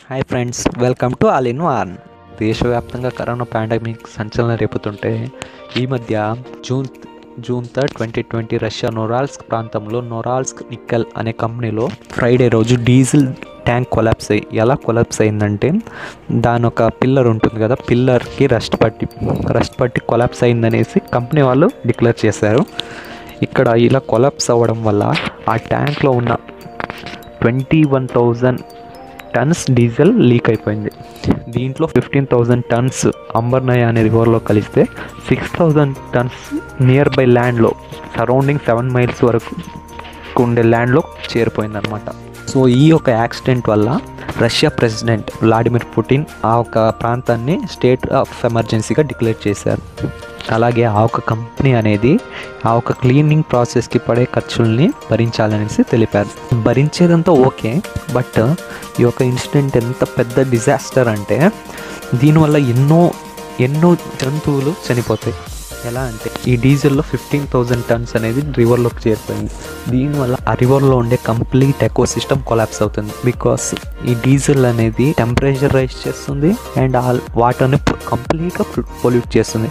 hi friends welcome to all in one దేశవ్యాప్తంగా corona pandemic సంచలనం రేపుతుంటే ఈ మధ్య June June third twenty twenty Russia Norilsk ప్రాంతంలో నొరాల్స్క్ నిక్కల్ అనే కంపెనీలో ఫ్రైడే రోజు డీజిల్ ట్యాంక్ కొలాప్స్ అయ్యి ఎలా కొలాప్స్ అయిందంటే దాని ఒక పిల్లర్ ఉంటుంది కదా పిల్లర్కి రస్ట్ పట్టి రస్ట్ పట్టి కొలాప్స్ అయిందనేసి కంపెనీ వాళ్ళు డిక్లేర్ చేశారు ఇక్కడ ఇలా కొలాప్స్ అవ్వడం వల్ల ఆ ట్యాంక్లో ఉన్న twenty one thousand tons diesel leak అయిపోయింది దీంట్లో ఫిఫ్టీన్ థౌజండ్ టన్స్ అంబర్నయ అనే రివర్లో కలిస్తే six thousand tons near by ల్యాండ్లో సరౌండింగ్ సెవెన్ మైల్స్ వరకు ఉండే ల్యాండ్లో చేరిపోయిందనమాట సో ఈ యొక్క యాక్సిడెంట్ వల్ల రష్యా ప్రెసిడెంట్ వ్లాడిమిర్ పుటిన్ ఆ ఒక ప్రాంతాన్ని స్టేట్ ఆఫ్ ఎమర్జెన్సీగా డిక్లేర్ చేశారు అలాగే ఆ ఒక కంపెనీ అనేది ఆ ఒక క్లీనింగ్ ప్రాసెస్కి పడే ఖర్చుల్ని భరించాలనేసి తెలిపారు భరించేదంతా ఓకే బట్ ఈ యొక్క ఇన్సిడెంట్ ఎంత పెద్ద డిజాస్టర్ అంటే దీనివల్ల ఎన్నో ఎన్నో జంతువులు చనిపోతాయి ఎలా అంటే ఈ డీజిల్లో ఫిఫ్టీన్ థౌజండ్ టన్స్ అనేది రివర్లోకి చేరిపోయింది దీనివల్ల ఆ రివర్లో ఉండే కంప్లీట్ ఎకో సిస్టమ్ కొలాప్స్ అవుతుంది బికాస్ ఈ డీజిల్ అనేది టెంపరేచర్ రైజ్ చేస్తుంది అండ్ ఆ వాటర్ని కంప్లీట్గా పొల్యూట్ చేస్తుంది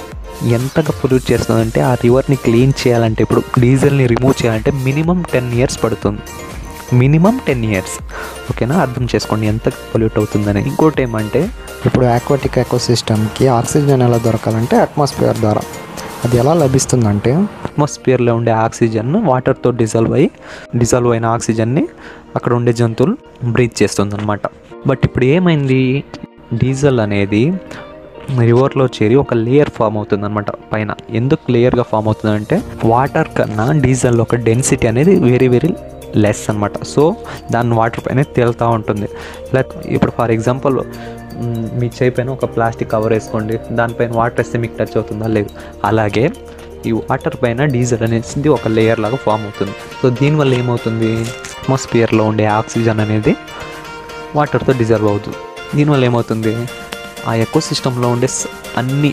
ఎంతగా పొల్యూట్ చేస్తుందంటే ఆ రివర్ని క్లీన్ చేయాలంటే ఇప్పుడు డీజిల్ని రిమూవ్ చేయాలంటే మినిమం టెన్ ఇయర్స్ పడుతుంది మినిమం టెన్ ఇయర్స్ ఓకేనా అర్థం చేసుకోండి ఎంత పొల్యూట్ అవుతుందని ఇంకోటి ఏమంటే ఇప్పుడు ఆక్వాటిక్ ఎకోసిస్టమ్కి ఆక్సిజన్ ఎలా దొరకాలంటే అట్మాస్ఫియర్ ద్వారా అది ఎలా లభిస్తుందంటే అట్మాస్ఫియర్లో ఉండే ఆక్సిజన్ వాటర్తో డిజాల్వ్ అయ్యి డిజాల్వ్ అయిన ఆక్సిజన్ని అక్కడ ఉండే జంతువులు బ్రీత్ చేస్తుంది అనమాట బట్ ఇప్పుడు ఏమైంది డీజిల్ అనేది రివర్లో చేరి ఒక లేయర్ ఫామ్ అవుతుంది అనమాట పైన ఎందుకు లేయర్గా ఫామ్ అవుతుందంటే వాటర్ కన్నా డీజిల్ ఒక డెన్సిటీ అనేది వెరీ వెరీ లెస్ అనమాట సో దాని వాటర్ పైన తేలుతూ ఉంటుంది లైక్ ఇప్పుడు ఫర్ ఎగ్జాంపుల్ మీ చేయి పైన ఒక ప్లాస్టిక్ కవర్ వేసుకోండి దానిపైన వాటర్ వేస్తే మీకు టచ్ అవుతుందా లేదు అలాగే ఈ వాటర్ పైన డీజిల్ అనేది ఒక లేయర్ లాగా ఫామ్ అవుతుంది సో దీనివల్ల ఏమవుతుంది అట్మాస్ఫియర్లో ఉండే ఆక్సిజన్ అనేది వాటర్తో డిజర్వ్ అవుతుంది దీనివల్ల ఏమవుతుంది ఆ ఎకో సిస్టంలో ఉండే స- అన్ని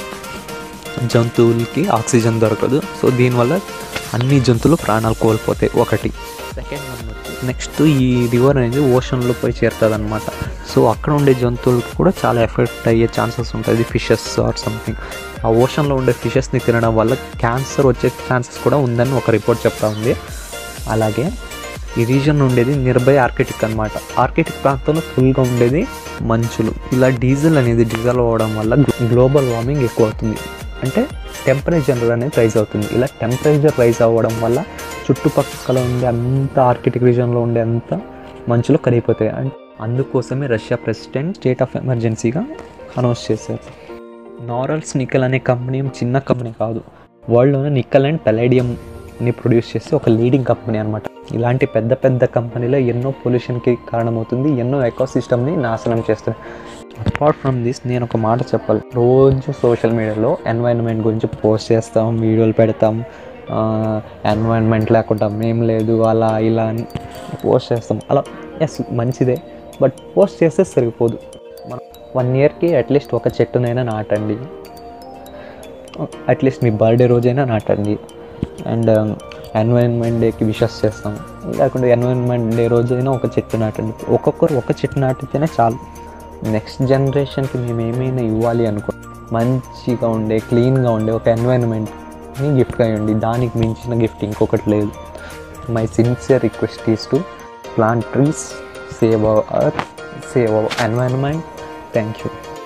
జంతువులకి ఆక్సిజన్ దొరకదు సో దీనివల్ల అన్ని జంతువులు ప్రాణాలు కోల్పోతాయి ఒకటి సెకండ్ వన్ వచ్చి నెక్స్ట్ ఈ రివర్ అనేది ఓషన్లో పోయి చేరుతుంది అనమాట సో అక్కడ ఉండే జంతువులకు కూడా చాలా ఎఫెక్ట్ అయ్యే ఛాన్సెస్ ఉంటుంది ఫిషెస్ ఆర్ సంథింగ్ ఆ ఓషన్లో ఉండే ఫిషెస్ని తినడం వల్ల క్యాన్సర్ వచ్చే ఛాన్సెస్ కూడా ఉందని ఒక రిపోర్ట్ చెప్తా ఉంది అలాగే ఈ రీజన్ ఉండేది నియర్బై ఆర్కిటిక్ అనమాట ఆర్కిటిక్ ప్రాంతంలో ఫుల్గా ఉండేది మంచులు ఇలా డీజిల్ అనేది డిజాల్వ్ అవ్వడం వల్ల గ్లోబల్ వార్మింగ్ ఎక్కువ అవుతుంది అంటే టెంపరేచర్ అనేది రైజ్ అవుతుంది ఇలా టెంపరేచర్ రైజ్ అవ్వడం వల్ల చుట్టుపక్కల ఉండే అంత ఆర్కిటిక్ రీజన్లో ఉండే అంత మంచులు కరిగిపోతాయి అండ్ అందుకోసమే రష్యా ప్రెసిడెంట్ స్టేట్ ఆఫ్ ఎమర్జెన్సీగా అనౌన్స్ చేశారు నారల్స్ నిక్కల్ అనే కంపెనీ ఏం చిన్న కంపెనీ కాదు వరల్డ్లోనే నిక్కల్ అండ్ పెలేడియంని ప్రొడ్యూస్ చేసే ఒక లీడింగ్ కంపెనీ అనమాట ఇలాంటి పెద్ద పెద్ద కంపెనీలో ఎన్నో పొల్యూషన్కి కారణమవుతుంది ఎన్నో ఎకోసిస్టమ్ని నాశనం చేస్తుంది అపార్ట్ ఫ్రమ్ దిస్ నేను ఒక మాట చెప్పాలి రోజు సోషల్ మీడియాలో ఎన్వైరన్మెంట్ గురించి పోస్ట్ చేస్తాం వీడియోలు పెడతాం ఎన్వైరన్మెంట్ లేకుండా మేం లేదు అలా ఇలా అని పోస్ట్ చేస్తాం అలా ఎస్ మంచిదే బట్ పోస్ట్ చేస్తే సరిపోదు మనం వన్ ఇయర్కి అట్లీస్ట్ ఒక చెట్టునైనా నాటండి అట్లీస్ట్ మీ బర్త్డే రోజైనా నాటండి అండ్ ఎన్వైరన్మెంట్ డేకి విషెస్ చేస్తాం లేకుంటే ఎన్వైరన్మెంట్ డే రోజైనా ఒక చెట్టు నాటండి ఒక్కొక్కరు ఒక చెట్టు నాటితేనే చాలు నెక్స్ట్ జనరేషన్కి మేము ఏమైనా ఇవ్వాలి అనుకో మంచిగా ఉండే క్లీన్గా ఉండే ఒక ఎన్వైరన్మెంట్ని గిఫ్ట్గా ఇవ్వండి దానికి మించిన గిఫ్ట్ ఇంకొకటి లేదు my sincere request is to plant trees save our earth save our environment thank you